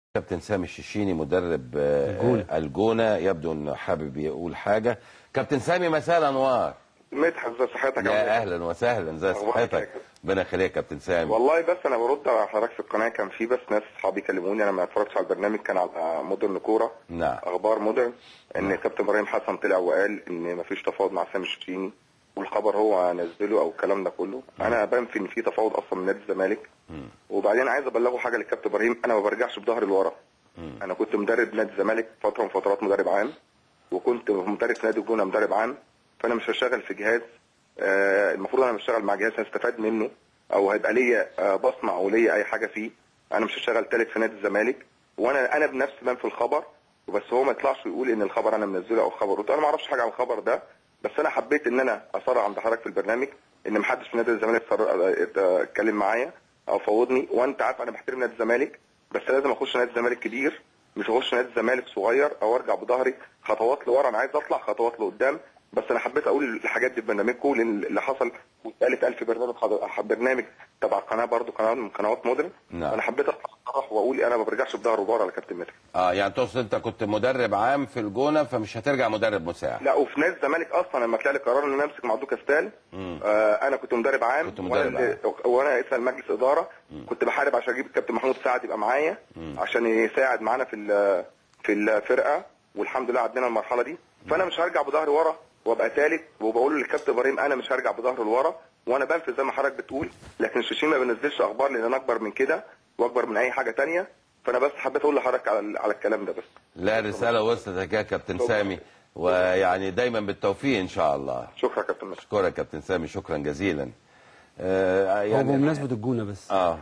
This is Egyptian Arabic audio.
كابتن سامي الششيني مدرب آه، الجونة. الجونة يبدو انه حابب يقول حاجة كابتن سامي مساء الانوار مدحت ازي صحتك يا يا عم؟ اهلا وسهلا ازي أخبارك صحتك يا ربنا يخليك يا كابتن سامي والله بس انا برد على حضرتك في القناه كان في بس ناس اصحابي كلموني انا ما اتفرجتش على البرنامج كان على مودرن كوره نعم اخبار مودرن ان كابتن ابراهيم حسن طلع وقال ان مفيش تفاوض مع سامي الشتيني والخبر هو نزله او الكلام ده كله انا بنفي ان في تفاوض اصلا من نادي الزمالك وبعدين عايز ابلغه حاجه للكابتن ابراهيم انا ما برجعش بظهري لورا انا كنت مدرب نادي الزمالك فتره من فترات مدرب عام وكنت مدرب في نادي الجونه مدرب عام فانا مش هشتغل في جهاز آه، المفروض انا بشتغل مع جهاز هستفاد منه او هيبقى ليا آه، بصمه او ليا اي حاجه فيه انا مش هشتغل ثالث في نادي الزمالك وانا انا بنفسي بنفي الخبر وبس هو ما يطلعش يقول ان الخبر انا منزله او الخبر قلت انا ما اعرفش حاجه عن الخبر ده بس انا حبيت ان انا اصرح عند حضرتك في البرنامج ان ما حدش في نادي الزمالك صر- اه، اتكلم معايا او فوضني وانت عارف انا بحترم نادي الزمالك بس لازم اخش نادي الزمالك كبير مش اخش نادي الزمالك صغير او ارجع بظهري خطوات لورا انا عايز اطلع خطوات لقدام بس انا حبيت اقول الحاجات دي في برنامجكم لان اللي حصل واتقالت قال في برنامج حضر- برنامج تبع قناه برضو قناه من قنوات مودرن نعم. انا حبيت اصرح واقول انا ما برجعش بظهر ورا يا كابتن مدحت اه يعني تقصد انت كنت مدرب عام في الجونة فمش هترجع مدرب مساعد لا وفي نادي الزمالك اصلا لما طلع لي قرار ان انا امسك مع دوكا ستال آه انا كنت مدرب عام كنت مدرب وانا وانا اسال مجلس اداره كنت بحارب عشان اجيب الكابتن محمود سعد يبقى معايا عشان يساعد معانا في ال- في الفرقه والحمد لله عدينا المرحله دي فانا مش هرجع بظهري ورا وابقى ثالث وبقول للكابتن ابراهيم انا مش هرجع بظهري لورا وانا بنفذ زي ما حضرتك بتقول لكن الشيشين ما بينزلش اخبار لان انا اكبر من كده واكبر من اي حاجه تانية فانا بس حبيت اقول لحضرتك على على الكلام ده بس لا الرسالة وصلت يا كابتن سامي ويعني دايما بالتوفيق ان شاء الله شكرا يا كابتن مدحت اشكرك كابتن سامي شكرا جزيلا آه هو يعني بمناسبه الجونه بس اه